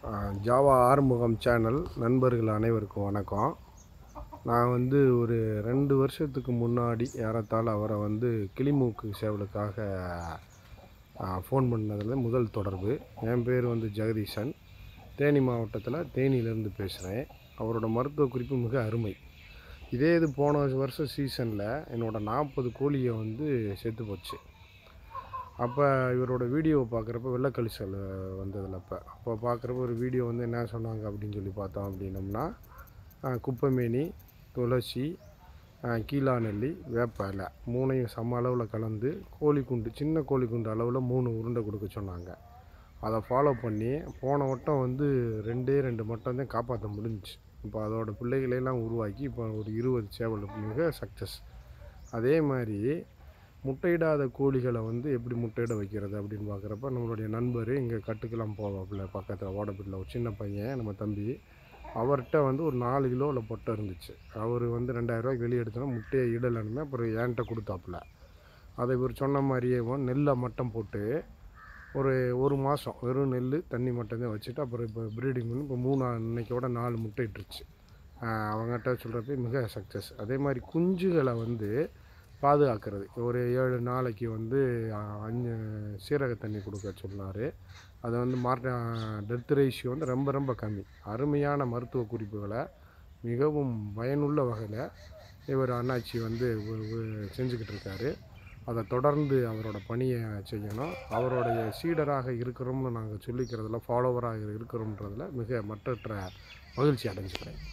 Java Arumugam channel நண்பர்கள் அனைவருக்கும் வணக்கம் நான் வந்து ஒரு ரெண்டு வருஷத்துக்கு முன்னாடி ஏறத்தாழ அவரை வந்து கிளிமூக்கு சேவலுக்காக ஃபோன் பண்ணதில் முதல் தொடர்பு என் பேர் வந்து ஜெகதீசன் தேனி மாவட்டத்தில் தேனியிலேருந்து பேசுகிறேன் அவரோட மருத்துவ குறிப்பு மிக அருமை இதே இது போன வருஷம் சீசனில் என்னோடய நாற்பது கோழியை வந்து செத்து போச்சு அப்போ இவரோட வீடியோவை பார்க்குறப்ப வெள்ளக்கழிச்சல் வந்ததில் அப்போ அப்போ பார்க்குறப்ப ஒரு வீடியோ வந்து என்ன சொன்னாங்க அப்படின்னு சொல்லி பார்த்தோம் அப்படின்னம்னா ஆஹ், குப்பைமேனி துளசி ஆஹ், கீழாநெல்லி வேப்ப இலை மூணையும் சம அளவில் கலந்து கோழிக்குண்டு சின்ன கோழிக்குண்டு அளவில் மூணு உருண்டை கொடுக்க சொன்னாங்க அதை ஃபாலோ பண்ணி போன வட்டம் வந்து ரெண்டே ரெண்டு மட்டும் தான் காப்பாற்ற முடிஞ்சுச்சு இப்போ அதோட பிள்ளைகளையெல்லாம் உருவாக்கி இப்போ ஒரு இருபது சேவல் மிக சக்ஸஸ் அதே மாதிரி முட்டையிடாத கோழிகளை வந்து எப்படி முட்டையிட வைக்கிறது அப்படின்னு பார்க்குறப்ப நம்மளுடைய நண்பர் இங்கே கட்டுக்கெல்லாம் போவாப்புல பக்கத்தில் ஓடப்பட்டில் ஒரு சின்ன பையன் நம்ம தம்பி அவர்கிட்ட வந்து ஒரு நாலு கிலோவில் பொட்டை இருந்துச்சு அவர் வந்து ரெண்டாயிரரூவாய்க்கு வெளியே எடுத்தோன்னா முட்டையை இடலனுமே அப்புறம் என்கிட்ட கொடுத்தாப்புல அதை இவர் சொன்ன மாதிரியே நெல்லை மட்டம் போட்டு ஒரு ஒரு மாதம் வெறும் நெல் தண்ணி மட்டும் தான் வச்சுட்டு அப்புறம் இப்போ ப்ரீடிங் பண்ணி இப்போ மூணு இன்னைக்கோட நாலு முட்டை இட்டுருச்சு ஆஹ் அவங்ககிட்ட சொல்கிறப்ப மிக சக்ஸஸ் அதே மாதிரி குஞ்சுகளை வந்து பாதுகாக்கிறது ஒரு ஏழு நாளைக்கு வந்து ஆஹ், அஞ்சு சீரக தண்ணி கொடுக்க சொன்னார் அது வந்து மார்ட டெத் ரேஷியோ வந்து ரொம்ப ரொம்ப கம்மி அருமையான மருத்துவ குறிப்புகளை மிகவும் பயனுள்ள வகையில் இவர் அண்ணாச்சி வந்து ஒ- ஒ- செஞ்சுக்கிட்டு இருக்காரு அதை தொடர்ந்து அவரோட பணியை செய்யணும் அவருடைய சீடராக இருக்கிறோம்னு நாங்கள் சொல்லிக்கிறதுல ஃபாலோவராக இருக்கிறோம்ன்றதுல மிக மற்றற்ற மகிழ்ச்சி அடைஞ்சுக்கிறேன்